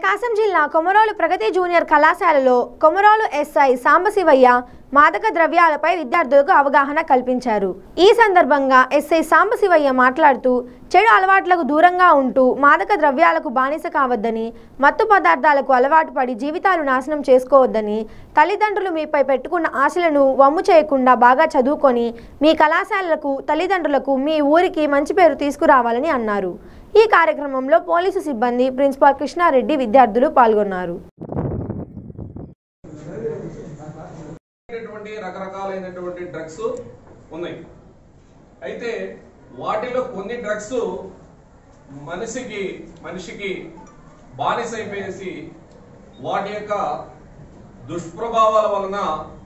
ప్రకాశం జిల్లా కొమరోలు ప్రగతి జూనియర్ కళాశాలలో కొమరోలు ఎస్ఐ సాంబశివయ్య మాదక ద్రవ్యాలపై విద్యార్థులకు అవగాహన కల్పించారు ఈ సందర్భంగా ఎస్ఐ సాంబశివయ్య మాట్లాడుతూ చెడు అలవాట్లకు దూరంగా ఉంటూ మాదక ద్రవ్యాలకు బానిస కావద్దని మత్తు పదార్థాలకు అలవాటు పడి జీవితాలు నాశనం చేసుకోవద్దని తల్లిదండ్రులు మీపై పెట్టుకున్న ఆశలను వమ్ము చేయకుండా బాగా చదువుకొని మీ కళాశాలలకు తల్లిదండ్రులకు మీ ఊరికి మంచి పేరు తీసుకురావాలని అన్నారు ఈ కార్యక్రమంలో పోలీసు సిబ్బంది ప్రిన్సిపాల్ కృష్ణారెడ్డి విద్యార్థులు పాల్గొన్నారు అనేటటువంటి రకరకాలైనటువంటి డ్రగ్స్ ఉన్నాయి అయితే వాటిలో కొన్ని డ్రగ్స్ మనిషికి మనిషికి బానిసైపోయేసి వాటి యొక్క దుష్ప్రభావాల వలన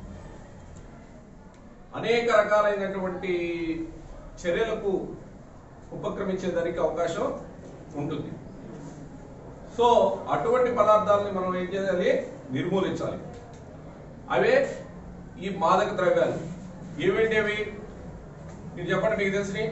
అనేక రకాలైనటువంటి చర్యలకు ఉపక్రమించేదానికి అవకాశం ఉంటుంది సో అటువంటి పదార్థాలని మనం ఏం చేయాలి నిర్మూలించాలి అవే ఈ మాదక ద్రవ్యాలు ఏవేంటి అవి మీరు చెప్పండి మీకు తెలిసి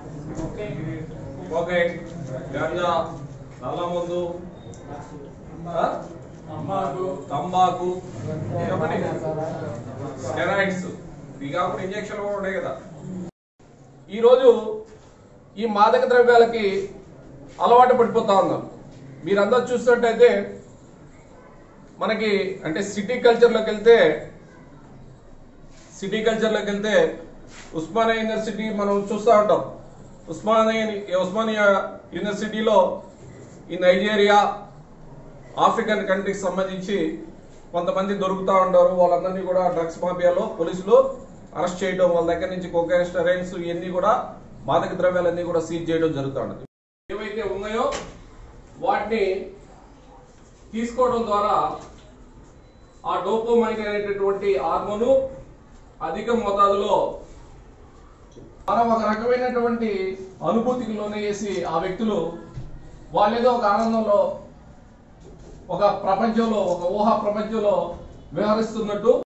కోకైన్ గంజా నల్ల మందు ఆ? తంబాకు చెప్పండి స్టెరాయిడ్స్ ఇవి కాకుండా ఇంజక్షన్లు కూడా ఉన్నాయి కదా ఈరోజు ఈ మాదక ద్రవ్యాలకి అలవాటు పడిపోతా ఉన్నారు మీరందరూ చూసినట్టయితే మనకి అంటే సిటీ కల్చర్లోకి వెళ్తే సిటీ కల్చర్లోకి వెళ్తే ఉస్మానియా యూనివర్సిటీ మనం చూస్తూ ఉంటాం ఉస్మానియా ఉస్మానియా యూనివర్సిటీలో ఈ నైజీరియా ఆఫ్రికన్ కంట్రీకి సంబంధించి కొంతమంది దొరుకుతూ ఉంటారు వాళ్ళందరినీ కూడా డ్రగ్స్ మాఫియాలో పోలీసులు అరెస్ట్ చేయడం వాళ్ళ దగ్గర నుంచి కొకైన్ స్టెరైన్స్ ఇవన్నీ కూడా మాదక ద్రవ్యాలన్నీ కూడా సీజ్ చేయడం జరుగుతూ ఉంటుంది ఏవైతే ఉన్నాయో వాటిని తీసుకోవడం ద్వారా ఆ డోపోమైన్ అనేటటువంటి హార్మోను అధిక మోతాదులో మనం ఒక రకమైనటువంటి అనుభూతికి లోనయ్యేసి ఆ వ్యక్తులు వాళ్ళేదో ఒక ఆనందంలో ఒక ప్రపంచంలో ఒక ఊహా ప్రపంచంలో వ్యవహరిస్తున్నట్టు